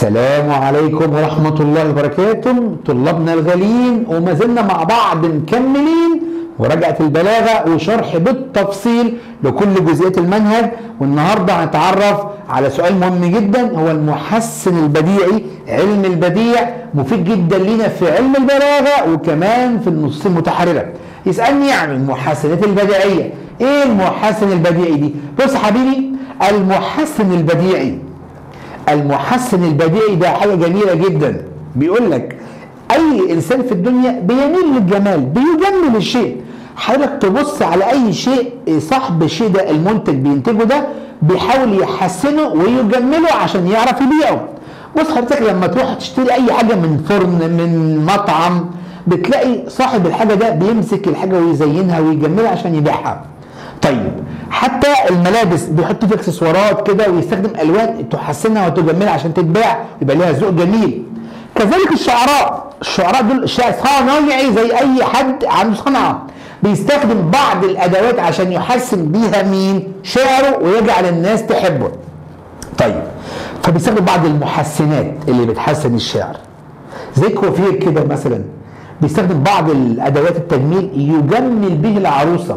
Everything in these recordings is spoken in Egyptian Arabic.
السلام عليكم ورحمة الله وبركاته طلابنا الغاليين وما زلنا مع بعض مكملين مراجعة البلاغة وشرح بالتفصيل لكل جزئيات المنهج والنهاردة هنتعرف على سؤال مهم جدا هو المحسن البديعي علم البديع مفيد جدا لينا في علم البلاغة وكمان في النصوص المتحررة يسألني عن المحسنات البديعية ايه المحسن البديعي دي بص حبيبي المحسن البديعي المحسن البديعي ده حاجه جميله جدا بيقول لك اي انسان في الدنيا بيميل للجمال بيجمل الشيء حضرتك تبص على اي شيء صاحب الشيء ده المنتج بينتجه ده بيحاول يحسنه ويجمله عشان يعرف يبيعه بص حضرتك لما تروح تشتري اي حاجه من فرن من مطعم بتلاقي صاحب الحاجه ده بيمسك الحاجه ويزينها ويجملها عشان يبيعها طيب حتى الملابس بيحط فيها اكسسوارات كده ويستخدم الوان تحسنها وتجملها عشان تتباع يبقى ليها ذوق جميل كذلك الشعراء الشعراء دول شعر صنايعي زي اي حد عنده صنعه بيستخدم بعض الادوات عشان يحسن بيها مين شعره ويجعل الناس تحبه طيب فبيستخدم بعض المحسنات اللي بتحسن الشعر زي الكوافير كده مثلا بيستخدم بعض الادوات التجميل يجمل به العروسه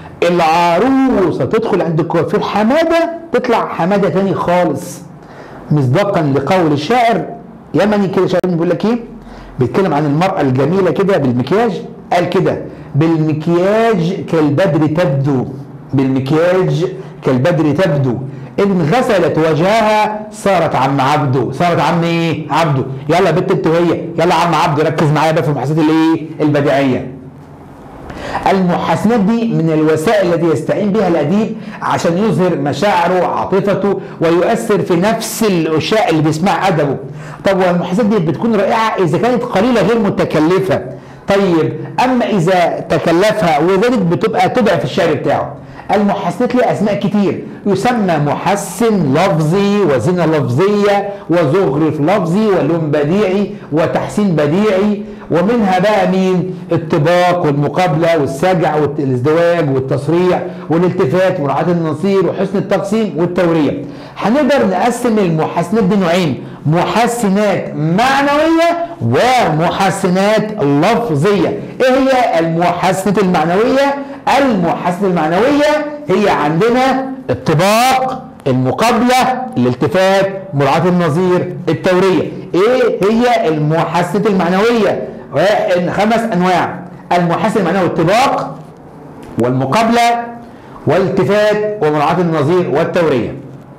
العروسه تدخل عند الكوافير حماده تطلع حماده تاني خالص مصداقا لقول الشاعر يمني كده شاعر بيقول لك ايه بيتكلم عن المراه الجميله كده بالمكياج قال كده بالمكياج كالبدر تبدو بالمكياج كالبدر تبدو ان غسلت وجهها صارت عم عبده صارت عم ايه عبده يلا بنت انت وهي يلا عم عبده ركز معايا بقى في المحاسنات الايه البديعيه المحاسنات دي من الوسائل التي يستعين بها الاديب عشان يظهر مشاعره وعاطفته ويؤثر في نفس الاشياء اللي بيسمع ادبه طب والمحاسنات دي بتكون رائعه اذا كانت قليله غير متكلفه طيب اما اذا تكلفها وذلك بتبقى تضعف الشعر بتاعه المحسنات لها اسماء كتير يسمى محسن لفظي وزنة لفظية وزخرف لفظي ولون بديعي وتحسين بديعي ومنها بقى مين الطباق والمقابلة والسجع والازدواج والتصريع والالتفات ومراعاة النصير وحسن التقسيم والتورية هنقدر نقسم المحسنات دي نوعين محسنات معنوية ومحسنات لفظية ايه هي المحسنات المعنوية المحسنة المعنوية هي عندنا الطباق المقابلة الالتفات مراعاة النظير التورية ايه هي المحسنة المعنوية خمس انواع المحسن المعنوي الطباق والمقابلة والالتفات ومراعاة النظير والتورية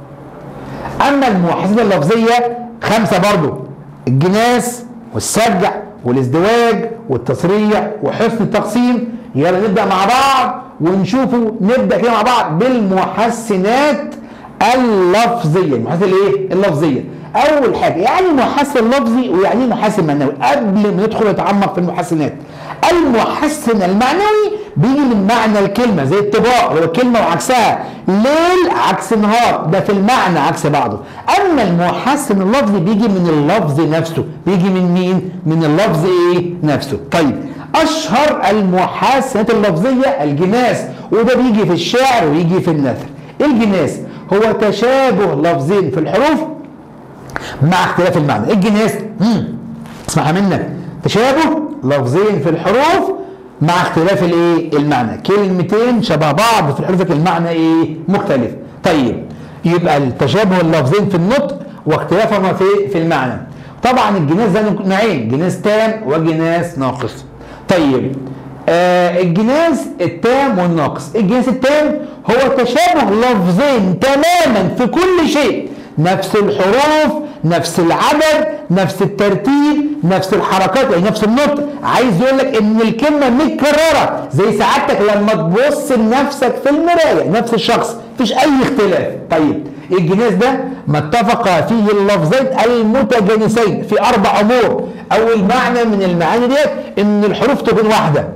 اما المحسنة اللفظية خمسة برضو الجناس والسجع والازدواج والتصريع وحسن التقسيم يلا نبدا مع بعض ونشوفوا نبدا كده مع بعض بالمحسنات اللفظيه المحسن الايه اللفظيه اول حاجه يعني محسن لفظي ويعني ايه محسن معنوي قبل ما ندخل نتعمق في المحسنات المحسن المعنوي بيجي من معنى الكلمه زي الطباق هو كلمه وعكسها ليل عكس نهار ده في المعنى عكس بعضه اما المحسن اللفظي بيجي من اللفظ نفسه بيجي من مين من اللفظ ايه نفسه طيب اشهر المحاسنات اللفظيه الجناس وده بيجي في الشعر ويجي في النثر الجناس هو تشابه لفظين في الحروف مع اختلاف المعنى الجناس اسمعها منك تشابه لفظين في الحروف مع اختلاف الايه المعنى كلمتين شبه بعض في الحروف المعنى ايه مختلف طيب يبقى التشابه اللفظين في النطق واختلافهما في في المعنى طبعا الجناس ده نوعين جناس تام وجناس ناقص طيب آه الجناس التام والناقص الجناس التام هو تشابه لفظين تماما في كل شيء نفس الحروف نفس العدد نفس الترتيب نفس الحركات يعني نفس النطق عايز يقول لك ان الكلمه متكرره زي سعادتك لما تبص لنفسك في المرايه نفس الشخص مفيش اي اختلاف طيب الجناس ده ما اتفق فيه اللفظين المتجانسين في اربع امور اول معنى من المعاني ديت ان الحروف تكون واحده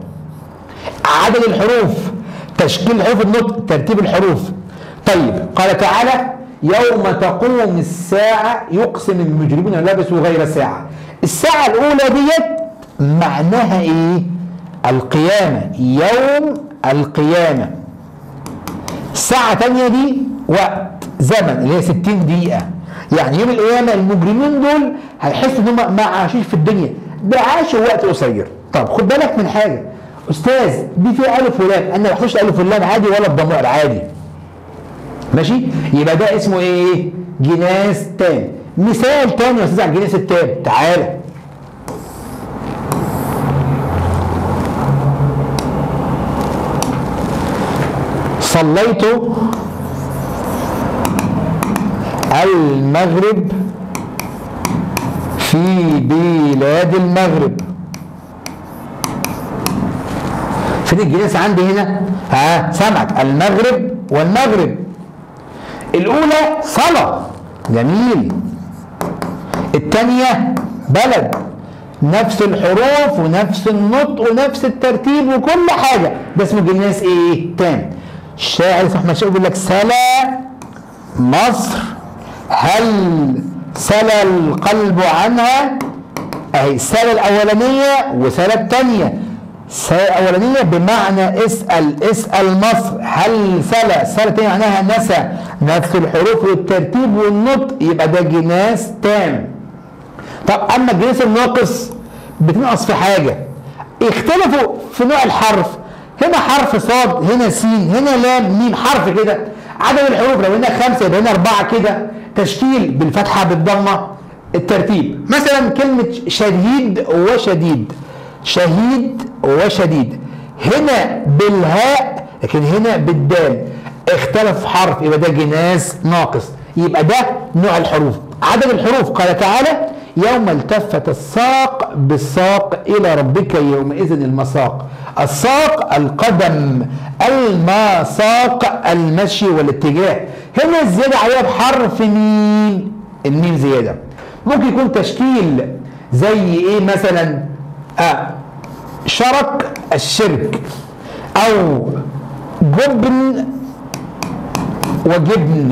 عدد الحروف تشكيل حروف النطق ترتيب الحروف طيب قال تعالى يوم تقوم الساعة يقسم المجرمون لبسوا غير ساعة الساعة الأولى ديت معناها إيه؟ القيامة يوم القيامة الساعة تانية دي وقت زمن اللي هي 60 دقيقة يعني يوم القيامه المجرمين دول هيحسوا ان هم ما عاشوش في الدنيا ده عاشوا وقت قصير طب خد بالك من حاجه استاذ دي فيها الف ولام انا ما بحطش الف ولام عادي ولا الضمائر عادي ماشي يبقى ده اسمه ايه جناس تام مثال تاني يا استاذ على الجناس التام تعالى صليت المغرب في بلاد المغرب فين الجناس عندي هنا ها سمعك المغرب والمغرب الاولى صلاه جميل الثانيه بلد نفس الحروف ونفس النطق ونفس الترتيب وكل حاجه ده اسمه جناس ايه تام الشاعر اسمه احمد شوقي بيقول لك سلا مصر هل سلا القلب عنها اهي سلا الاولانيه وسلا الثانيه سلا الاولانيه بمعنى اسال اسال مصر هل سلا سلا الثانيه معناها نسى نفس الحروف والترتيب والنطق يبقى ده جناس تام طب اما الجناس الناقص بتنقص في حاجه اختلفوا في نوع الحرف هنا حرف صاد هنا سين هنا لام ميم حرف كده عدد الحروف لو هنا خمسه يبقى هنا اربعه كده تشكيل بالفتحه بالضمه الترتيب مثلا كلمه شديد وشديد شهيد وشديد هنا بالهاء لكن هنا بالدال اختلف حرف يبقى ده جناس ناقص يبقى ده نوع الحروف عدد الحروف قال تعالى يوم التفت الساق بالساق الى ربك يومئذ المساق الساق القدم المساق المشي والاتجاه هنا الزياده عليها بحرف ميم الميم زياده ممكن يكون تشكيل زي ايه مثلا آه شرك الشرك او جبن وجبن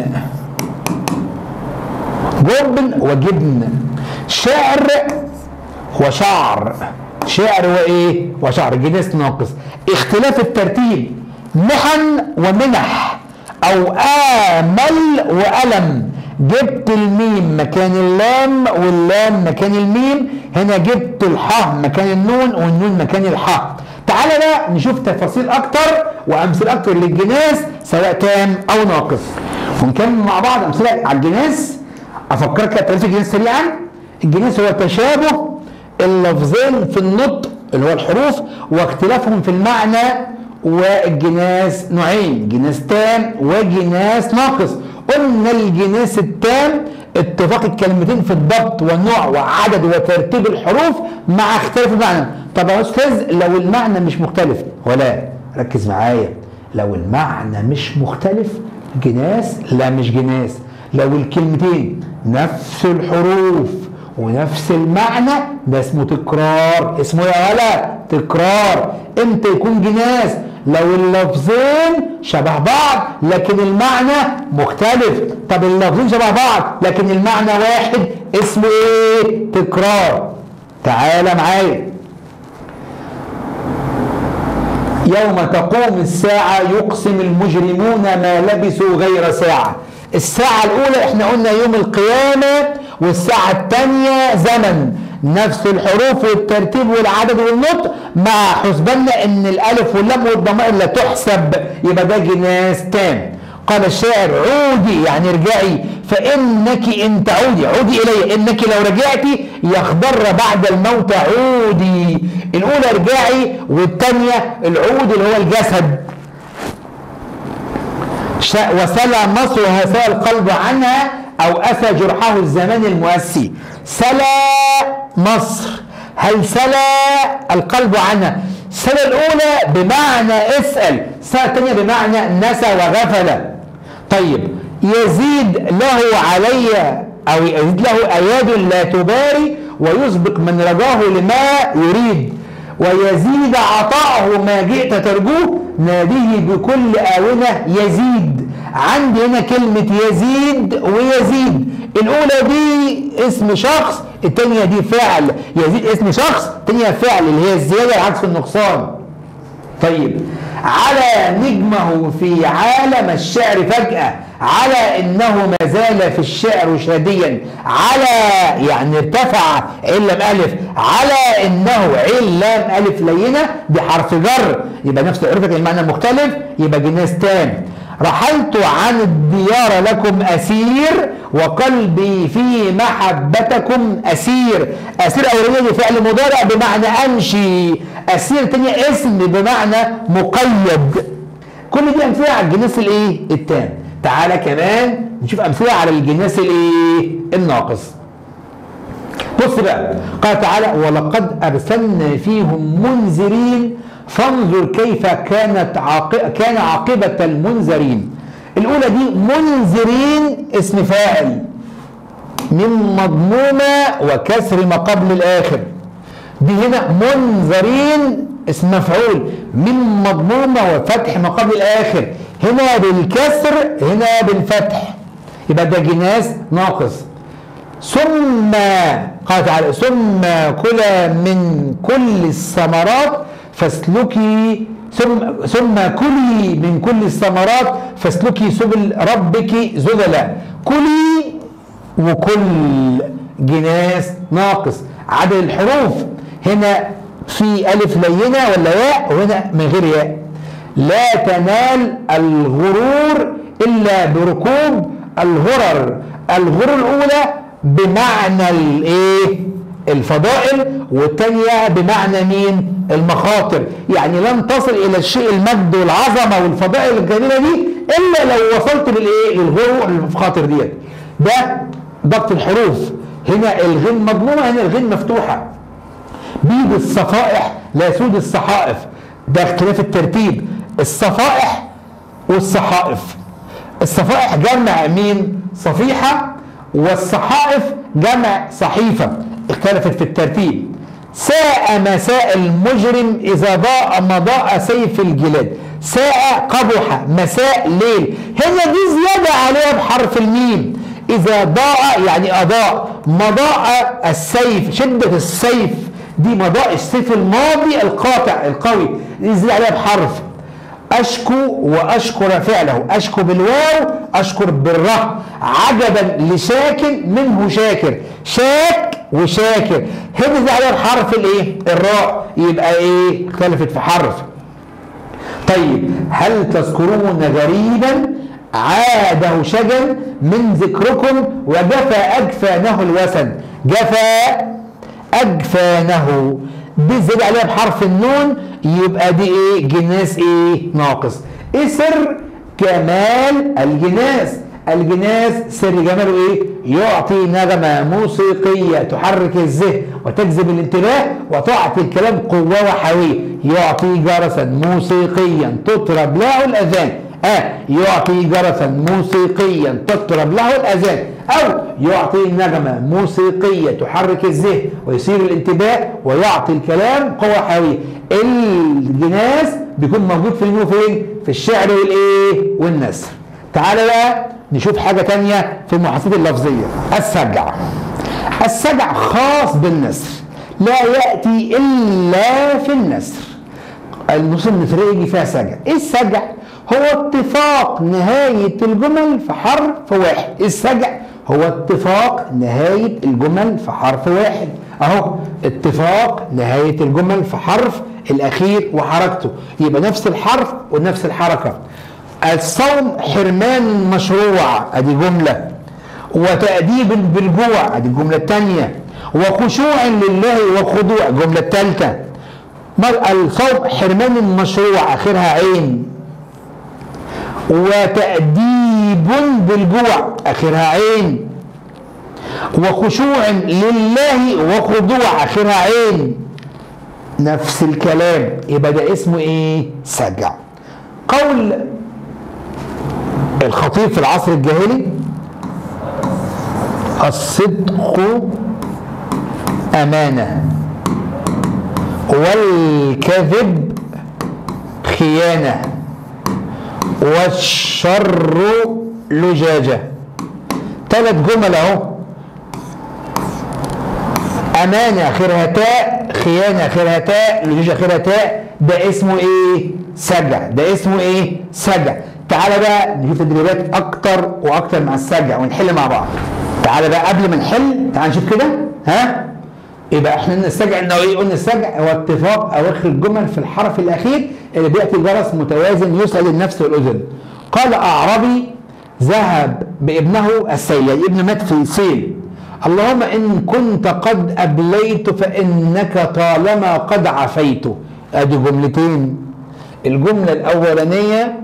جبن وجبن شعر وشعر شعر وايه وشعر جنس ناقص اختلاف الترتيب محن ومنح او امل والم جبت الميم مكان اللام واللام مكان الميم هنا جبت الحاء مكان النون والنون مكان الحاء تعالى بقى نشوف تفاصيل اكتر وامثله اكتر للجناس سواء تام او ناقص ونكمل مع بعض امثله على الجناس افكرك تعريف الجناس سريعا الجناس هو تشابه اللفظين في النطق اللي هو الحروف واختلافهم في المعنى والجناس نوعين جناس تام وجناس ناقص قلنا الجناس التام اتفاق الكلمتين في الضبط والنوع وعدد وترتيب الحروف مع اختلاف المعنى طب يا استاذ لو المعنى مش مختلف ولا ركز معايا لو المعنى مش مختلف جناس لا مش جناس لو الكلمتين نفس الحروف ونفس المعنى ده اسمه تكرار اسمه يا ولا تكرار امتى يكون جناس لو اللفظين شبه بعض لكن المعنى مختلف طب اللفظين شبه بعض لكن المعنى واحد اسمه ايه تكرار تعالى معايا يوم تقوم الساعة يقسم المجرمون ما لبثوا غير ساعة الساعة الأولى احنا قلنا يوم القيامة والساعة الثانية زمن نفس الحروف والترتيب والعدد والنطق مع حسبنا ان الالف واللام والضمائر لا تحسب يبقى ده جناس تام قال الشاعر عودي يعني ارجعي فانك ان تعودي عودي الي انك لو رجعتي يخضر بعد الموت عودي الاولى ارجعي والثانيه العود اللي هو الجسد وسلى مصرها سال القلب عنها او اسى جرحه الزمان المؤسي سلى مصر هل سلى القلب عنها سلى الاولى بمعنى اسال السنه الثانيه بمعنى نسى وغفل طيب يزيد له علي او يزيد له اياد لا تباري ويسبق من رجاه لما يريد ويزيد عطاءه ما جئت ترجوه ناديه بكل آونة يزيد عندي هنا كلمة يزيد ويزيد الأولى دي اسم شخص الثانية دي فعل يزيد اسم شخص الثانية فعل اللي هي الزيادة عكس النقصان طيب على نجمه في عالم الشعر فجأة على انه ما زال في الشعر شاديا على يعني ارتفع عين لام الف على انه عين لام الف لينه دي حرف جر يبقى نفس عرفت المعنى مختلف يبقى جناس تام رحلت عن الديار لكم اسير وقلبي في محبتكم اسير اسير اولانيه فعل مضارع بمعنى امشي اسير تانية اسم بمعنى مقيد كل دي امثله على الجناس الايه التام تعالى كمان نشوف امثله على الجناس الايه الناقص بص بقى قال تعالى ولقد ارسلنا فيهم منذرين فانظر كيف كانت عاقبة كان عاقبة المنذرين الأولى دي منذرين اسم فاعل من مضمومة وكسر ما قبل الآخر دي هنا منذرين اسم مفعول من مضمومة وفتح ما قبل الآخر هنا بالكسر هنا بالفتح يبقى ده جناس ناقص ثم قال تعالى ثم كلا من كل الثمرات فاسلكي ثم ثم كلي من كل الثمرات فاسلكي سبل ربك ذللا كلي وكل جناس ناقص عدد الحروف هنا في ألف لينة ولا ياء وهنا من غير ياء لا تنال الغرور إلا بركوب الغرر الغرور الأولى بمعنى الإيه الفضائل والتانية بمعنى مين المخاطر يعني لن تصل إلى الشيء المجد والعظمة والفضائل الجميلة دي إلا لو وصلت للإيه للغرور للمخاطر ديت ده ضبط الحروف هنا الغين مضمومة هنا الغين مفتوحة بيد الصفائح لا سود الصحائف ده اختلاف الترتيب الصفائح والصحائف الصفائح جمع مين صفيحة والصحائف جمع صحيفة اختلفت في الترتيب ساء مساء المجرم إذا ضاء مضاء سيف الجلاد ساء قبح مساء ليل هنا دي زيادة عليها بحرف الميم إذا ضاء يعني أضاء مضاء السيف شدة السيف دي مضاء السيف الماضي القاطع القوي دي زيادة عليها بحرف أشكو وأشكر فعله أشكو بالواو أشكر بالره عجبا لشاكر منه شاكر شاك وشاكر هنا دي عليها الحرف الايه الراء يبقى ايه اختلفت في حرف طيب هل تذكرون غريبا عاده شجن من ذكركم وجفى أجفانه الوسن جفى أجفانه دي زاد عليها بحرف النون يبقى دي ايه جناس ايه ناقص ايه سر كمال الجناس الجناس سر جماله ايه يعطي نغمة موسيقية تحرك الذهن وتجذب الانتباه وتعطي الكلام قوة وحيوية يعطي جرسا موسيقيا تطرب له الاذان آه يعطي جرسا موسيقيا تطرب له الاذان او يعطي نغمة موسيقية تحرك الذهن ويثير الانتباه ويعطي الكلام قوة حيوية الجناس بيكون موجود فين وفين في الشعر والايه والنثر تعالى بقى نشوف حاجة تانية في المحاصيل اللفظية السجع السجع خاص بالنثر لا يأتي إلا في النثر النصوص النثرية يجي فيها سجع إيه السجع؟ هو اتفاق نهاية الجمل في حرف واحد السجع هو اتفاق نهاية الجمل في حرف واحد اهو اتفاق نهاية الجمل في حرف الأخير وحركته يبقى نفس الحرف ونفس الحركة الصوم حرمان مشروع ادي جملة وتأديب بالجوع ادي الجملة الثانية وخشوع لله وخضوع الجملة الثالثة الصوم حرمان مشروع اخرها عين وتأديب بالجوع اخرها عين وخشوع لله وخضوع اخرها عين نفس الكلام يبقى ده اسمه ايه سجع قول الخطيب في العصر الجاهلي الصدق أمانة والكذب خيانة والشر لجاجة ثلاث جمل اهو أمانة آخرها تاء خيانة آخرها تاء لجاجة آخرها تاء ده اسمه إيه؟ سجع ده اسمه ايه سجع تعالى بقى نشوف تدريبات اكتر واكتر مع السجع ونحل مع بعض تعالى بقى قبل ما نحل تعالى نشوف كده ها يبقى احنا قلنا السجع انه ايه قلنا السجع هو اتفاق اواخر الجمل في الحرف الاخير اللي بياتي جرس متوازن يسعد النفس والاذن قال اعربي ذهب بابنه السيل يعني ابن مات في سيل اللهم ان كنت قد ابليت فانك طالما قد عفيت ادي جملتين الجمله الاولانيه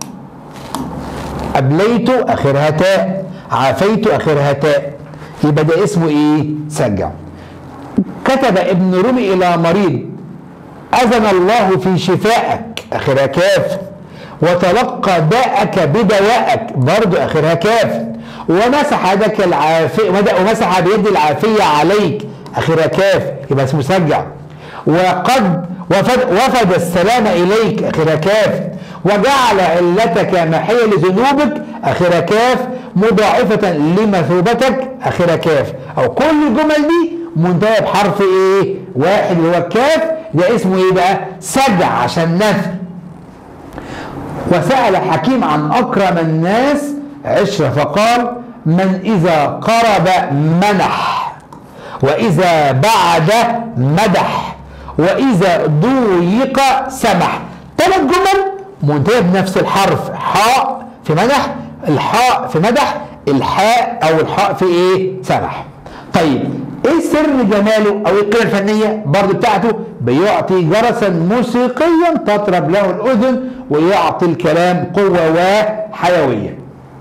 ابليت اخرها تاء عافيت اخرها تاء يبقى ده اسمه ايه سجع كتب ابن رومي الى مريض اذن الله في شفائك اخرها كاف وتلقى داءك بدوائك برضو اخرها كاف ومسح يدك العافية ومسح بيد العافية عليك اخرها كاف يبقى اسمه سجع وقد وفد, وفد السلام اليك اخرها كاف وجعل علتك محية لذنوبك اخرها كاف مضاعفة لمثوبتك اخرها كاف او كل الجمل دي منتهى بحرف ايه واحد اللي هو الكاف ده اسمه ايه بقى سجع عشان نفي وسأل حكيم عن أكرم الناس عشرة فقال من إذا قرب منح وإذا بعد مدح وإذا ضيق سمح ثلاث جمل منتهية بنفس الحرف حاء في مدح الحاء في مدح الحاء أو الحاء في إيه سمح طيب ايه سر جماله او ايه القيمه الفنيه برضه بتاعته بيعطي جرسا موسيقيا تطرب له الاذن ويعطي الكلام قوه وحيويه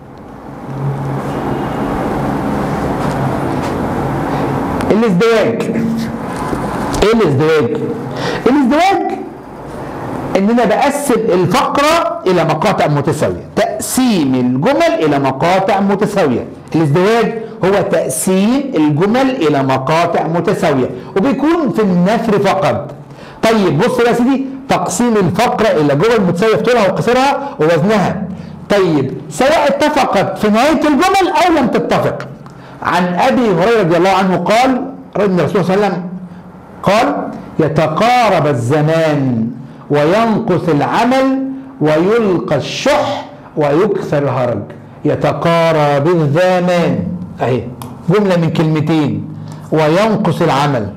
الازدواج ايه الازدواج الازدواج ان انا بقسم الفقره الى مقاطع متساويه تقسيم الجمل الى مقاطع متساويه الازدواج هو تقسيم الجمل الى مقاطع متساويه وبيكون في النثر فقط طيب بص يا سيدي تقسيم الفقره الى جمل متساويه في طولها وقصرها ووزنها طيب سواء اتفقت في نهايه الجمل او لم تتفق عن ابي هريره رضي الله عنه قال ان الرسول صلى الله عليه وسلم قال يتقارب الزمان وينقص العمل ويلقى الشح ويكثر الهرج يتقارب الزمان اهي جملة من كلمتين وينقص العمل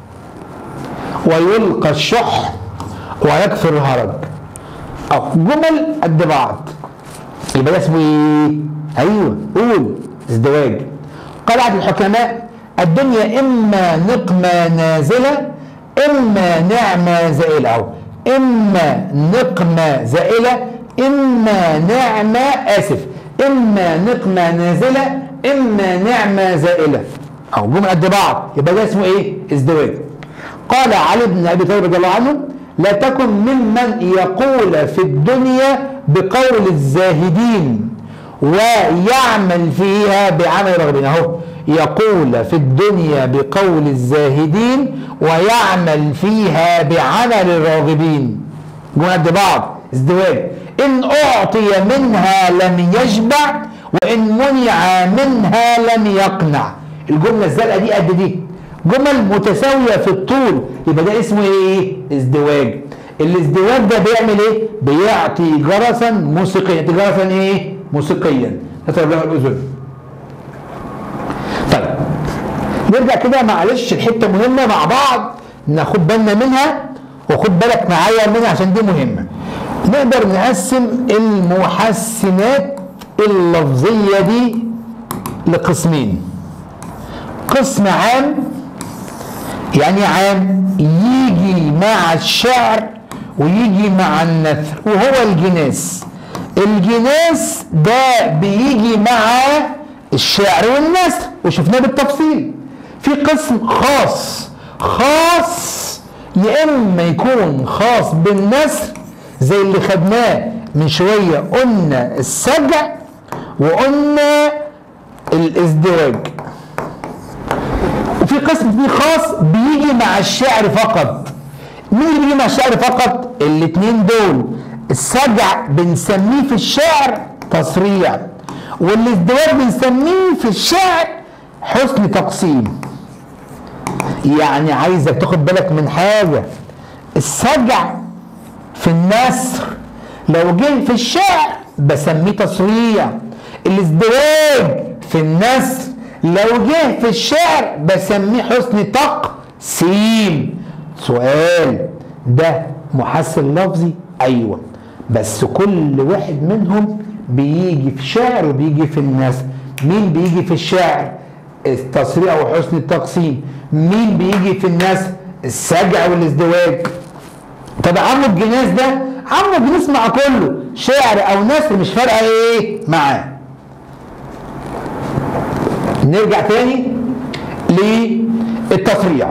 ويلقى الشح ويكثر الهرج أو جمل قد بعض يبقى ده اسمه ايه؟ ايوه قول ازدواج قال عبد الحكماء الدنيا اما نقمة نازلة اما نعمة زائلة أو اما نقمة زائلة اما نعمة اسف اما نقمة نازلة اما نعمة زائلة او جمل قد بعض يبقى ده اسمه ايه ازدواج قال علي بن ابي طالب رضي الله عنه لا تكن ممن يقول في الدنيا بقول الزاهدين ويعمل فيها بعمل رغبين اهو يقول في الدنيا بقول الزاهدين ويعمل فيها بعمل الراغبين جمل قد بعض ازدواج ان اعطي منها لم يشبع وان منع منها لم يقنع الجمله الزرقاء دي قد دي جمل متساويه في الطول يبقى ده اسمه ايه ازدواج الازدواج ده بيعمل ايه بيعطي جرسا موسيقيا يعطي جرسا ايه موسيقيا تضرب له الاذن طيب نرجع كده معلش الحته مهمه مع بعض ناخد بالنا منها وخد بالك معايا منها عشان دي مهمه نقدر نقسم المحسنات اللفظيه دي لقسمين قسم عام يعني عام يجي مع الشعر ويجي مع النثر وهو الجناس الجناس ده بيجي مع الشعر والنثر وشفناه بالتفصيل في قسم خاص خاص يا اما يكون خاص بالنثر زي اللي خدناه من شويه قلنا السجع وقلنا الازدواج وفي قسم تاني خاص بيجي مع الشعر فقط مين اللي بيجي مع الشعر فقط الاثنين دول السجع بنسميه في الشعر تصريع والازدواج بنسميه في الشعر حسن تقسيم يعني عايزك تاخد بالك من حاجه السجع في النثر لو جه في الشعر بسميه تصريع الازدواج في النثر لو جه في الشعر بسميه حسن تقسيم سؤال ده محسن لفظي ايوه بس كل واحد منهم بيجي في شعر وبيجي في النثر مين بيجي في الشعر التصريع وحسن التقسيم مين بيجي في النثر السجع والازدواج طب عمو الجناس ده عمو الجناس مع كله شعر او نثر مش فارقه ايه معاه نرجع تاني للتصريع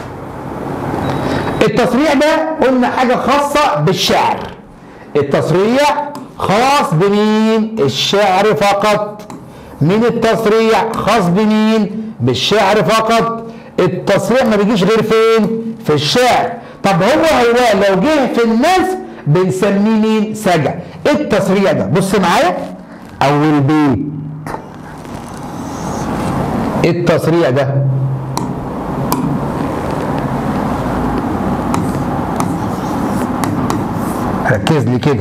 التصريع ده قلنا حاجه خاصه بالشعر التصريع خاص بمين الشعر فقط من التصريع خاص بمين بالشعر فقط التصريع ما بيجيش غير فين في الشعر طب هو هو لو جه في الناس بنسميه مين سجع التصريع ده بص معايا اول بيت التصريع ده ركز لي كده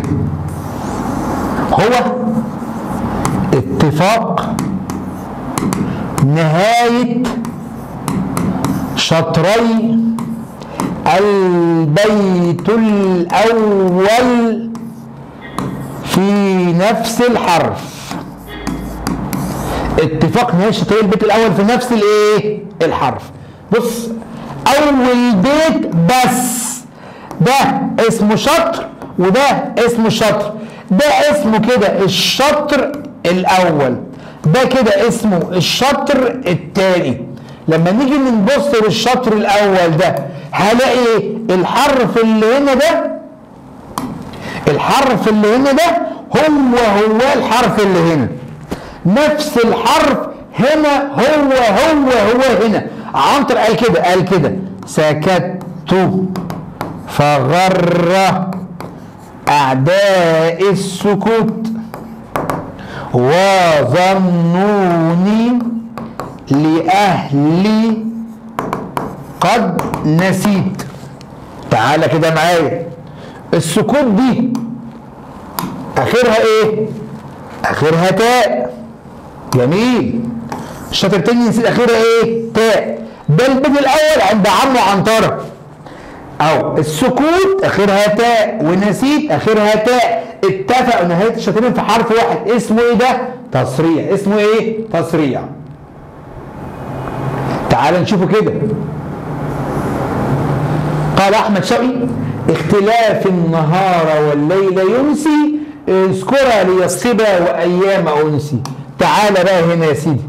هو اتفاق نهاية شطري البيت الأول في نفس الحرف اتفاق نهاية شطري البيت الأول في نفس الايه؟ الحرف بص أول بيت بس ده اسمه شطر وده اسمه شطر ده اسمه كده الشطر الاول ده كده اسمه الشطر الثاني لما نيجي نبص للشطر الاول ده هلاقي الحرف اللي هنا ده الحرف اللي هنا ده هو هو الحرف اللي هنا نفس الحرف هنا هو هو هو هنا عنتر قال كده قال كده سكت فغر أعداء السكوت وظنوني لأهلي قد نسيت تعالى كده معايا السكوت دي آخرها إيه؟ آخرها تاء جميل الشطر التاني نسيت آخرها إيه؟ تاء ده البيت الأول عند عمرو عنترة او السكوت اخرها تاء ونسيت اخرها تاء اتفقوا نهايه الشاطرين في حرف واحد اسمه ايه ده تصريع اسمه ايه تصريع تعال نشوفه كده قال احمد شوقي اختلاف النهار والليل ينسي اذكرها ليصبا وايام انسي تعال بقى هنا يا سيدي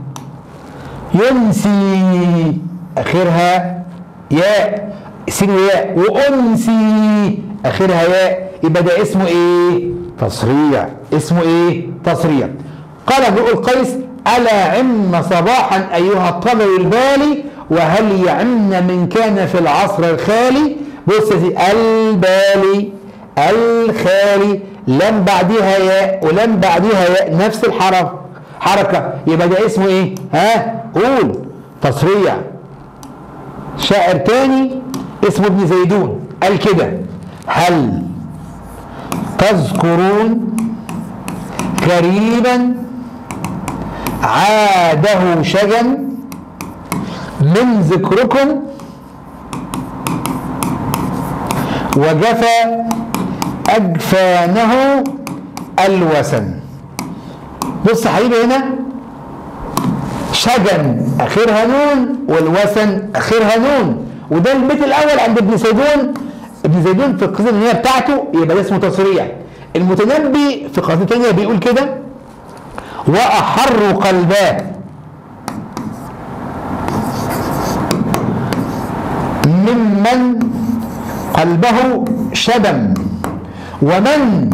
ينسي اخرها ياء سين وياء وانسي اخرها ياء يبقى ده اسمه ايه تصريع اسمه ايه تصريع قال امرؤ القيس الا عم صباحا ايها الطبع البالي وهل يعم من كان في العصر الخالي بص يا سيدي البالي الخالي لم بعدها ياء ولم بعدها ياء نفس الحرف حركه يبقى ده اسمه ايه ها قول تصريع شاعر تاني اسمه ابن زيدون قال كده هل تذكرون قريبا عاده شجن من ذكركم وجفى أجفانه الوسن بص يا حبيبي هنا شجن اخرها نون والوسن اخرها نون وده البيت الاول عند ابن زيدون ابن زيدون في القصيده النهائيه بتاعته يبقى ده اسمه تصريع المتنبي في قصيده ثانيه بيقول كده واحر قلباه ممن قلبه شبم ومن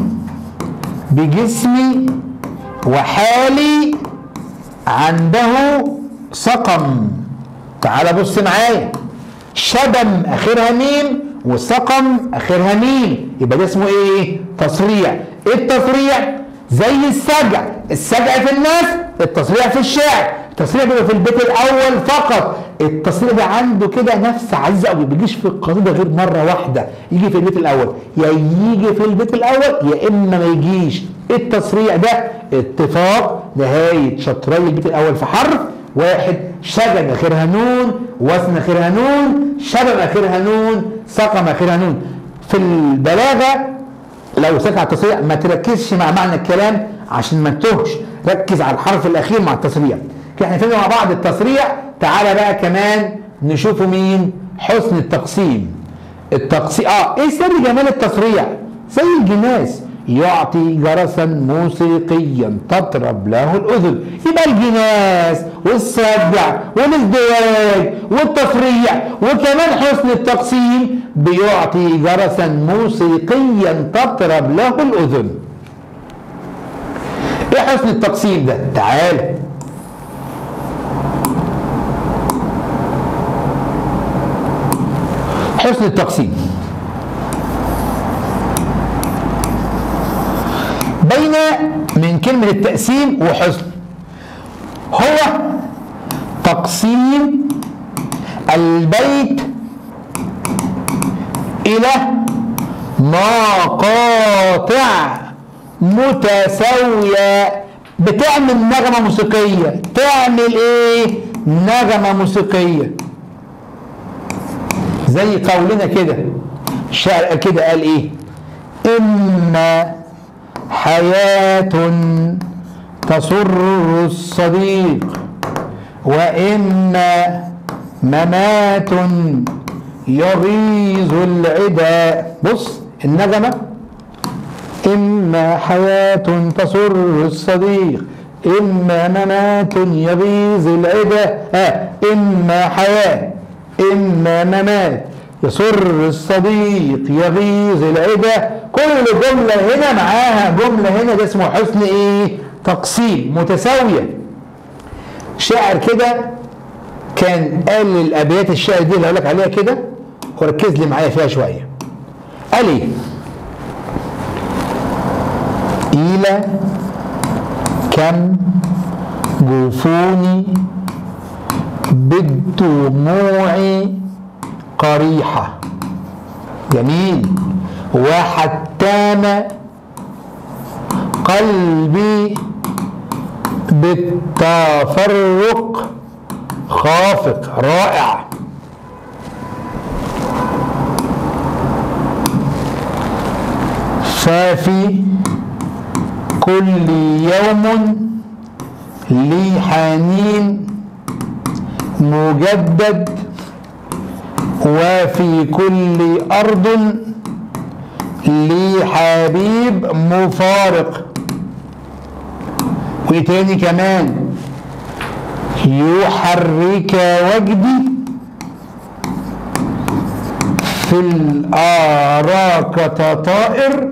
بجسمي وحالي عنده سقم تعال بص معايا شبم اخرها ميم وسقم اخرها ميم يبقى ده اسمه ايه تصريع ايه التصريع زي السجع السجع في الناس التصريع في الشعر التصريع بيبقى في البيت الاول فقط التصريع ده عنده كده نفس عزيزه قوي ما بيجيش في القصيده غير مره واحده يجي في البيت الاول يا يجي في البيت الاول يا اما ما يجيش التصريع ده اتفاق نهايه شطري البيت الاول في حرف واحد شجن اخرها نون وزن اخرها نون شبب اخرها نون سقم اخرها نون في البلاغه لو سكع التصريع ما تركزش مع معنى الكلام عشان ما تتوهش ركز على الحرف الاخير مع التصريع كده احنا فهمنا مع بعض التصريع تعالى بقى كمان نشوفه مين حسن التقسيم التقسيم اه ايه سر جمال التصريع زي الجناس يعطي جرسا موسيقيا تطرب له الاذن يبقى الجناس والسبع والازدواج والتصريع وكمان حسن التقسيم بيعطي جرسا موسيقيا تطرب له الاذن ايه حسن التقسيم ده تعال حسن التقسيم بين من كلمة التقسيم وحسن هو تقسيم البيت إلى مقاطع متساوية بتعمل نغمة موسيقية تعمل ايه نغمة موسيقية زي قولنا كده الشاعر كده قال ايه إما حياة تسر الصديق وإما ممات يغيظ العدا بص النغمة إما حياة تسر الصديق إما ممات يغيظ العدا آه إما حياة إما ممات يسر الصديق يغيظ العدا كل جملة هنا معاها جملة هنا ده اسمه حسن ايه تقسيم متساوية شاعر كده كان قال الابيات الشعر دي اللي هقول لك عليها كده وركز لي معايا فيها شوية قال ايه إلى كم جفوني بالدموع قريحة جميل وحتام قلبي بالتفرق خافق رائع ففي كل يوم لي حنين مجدد وفي كل أرض لي حبيب مفارق وتاني كمان يحرك وجدي في الآراك تطائر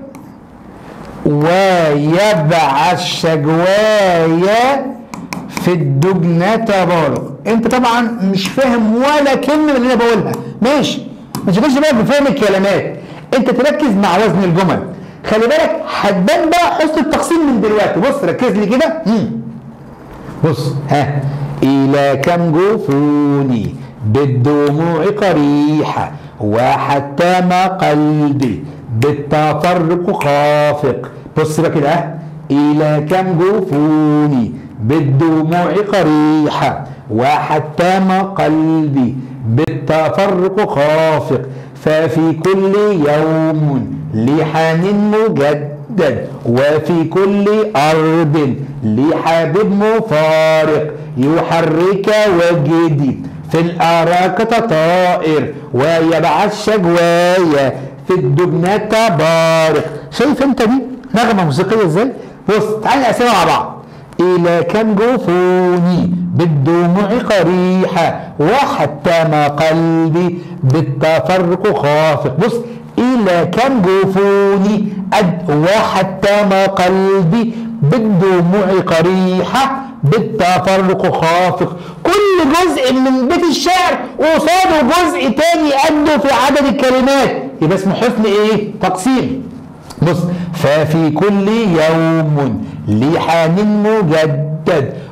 ويبعث شجوايا في الدجنة تبارك انت طبعا مش فاهم ولا كلمة من اللي انا بقولها ماشي ما تشغلش بالك بفهم الكلمات انت تركز مع وزن الجمل خلي بالك هتبان بقى حسن التقسيم من دلوقتي بص ركز لي كده مم. بص ها الى كم جفوني بالدموع قريحة وحتى ما قلبي بالتفرق خافق بص بقى كده ها الى كم جفوني بالدموع قريحة وحتى ما قلبي بالتفرق خافق ففي كل يوم لحان مجدد وفي كل أرض لحبيب مفارق يحرك وجدي في الأراك تطائر ويبعث شجوايا في الدجنة تبارك شايف انت دي نغمة موسيقية ازاي؟ بص تعالى نقسمها مع بعض إلى كم جفوني بالدموع قريحة وحتى ما قلبي بالتفرق خافق بص إلى كم جفوني أد وحتى ما قلبي بالدموع قريحة بالتفرق خافق كل جزء من بيت الشعر قصاده جزء تاني قده في عدد الكلمات يبقى اسمه حسن ايه؟ تقسيم بص ففي كل يوم لحان مجدد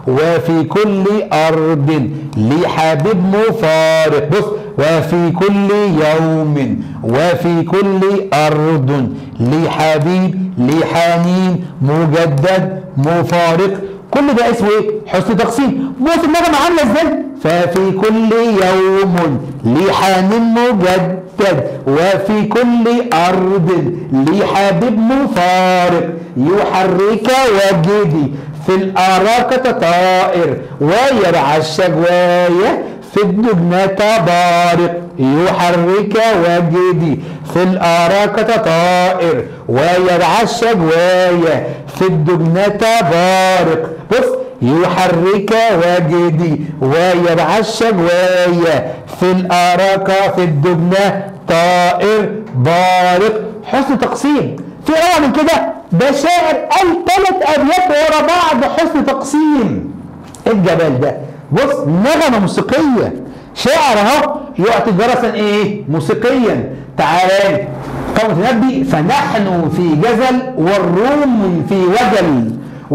وفي كل أرض لي حبيب مفارق بص وفي كل يوم وفي كل أرض لي حبيب لي حنين مجدد مفارق كل ده اسمه ايه؟ حسن تقسيم بص النغمة عاملة ازاي؟ ففي كل يوم لي حنين مجدد وفي كل أرض لي حبيب مفارق يحرك وجدي في الأراكة طائر ويرعى الشجواية في الدجنة بارق يحرك وجدي في الأراكة طائر ويرعى الشجواية في الدجنة بارق بص يحرك وجدي ويرعى الشجواية في الأراكة في الدجنة طائر بارق حسن تقسيم في أعلى من كده ده شاعر قال ثلاث أبيات ورا بعض حسن تقسيم إيه الجمال ده بص نغمة موسيقية شاعر اهو يعطي جرسا ايه موسيقيا تعالى قوم تنبي فنحن في جزل والروم في وجل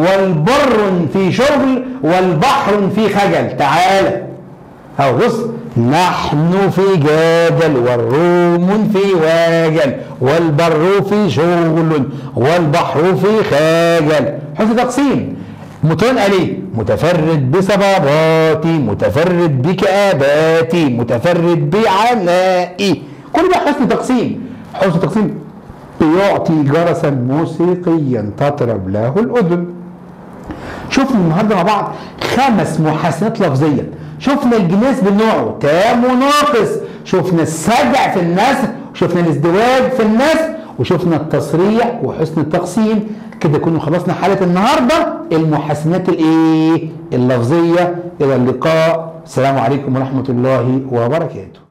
والبر في شغل والبحر في خجل تعالى اهو بص نحن في جدل والروم في وجل والبر في شغل والبحر في خجل حسن تقسيم متون قال ايه؟ متفرد بصباباتي متفرد بكآباتي متفرد بعنائي كل ده حسن تقسيم حسن تقسيم يعطي جرسا موسيقيا تطرب له الاذن شفنا النهارده مع بعض خمس محاسنات لفظيه شفنا الجناس بنوعه تام وناقص شفنا السجع في النسر وشفنا الازدواج في النسر وشفنا التصريع وحسن التقسيم كده كنا خلصنا حلقه النهارده المحاسنات الايه اللفظيه الى اللقاء السلام عليكم ورحمه الله وبركاته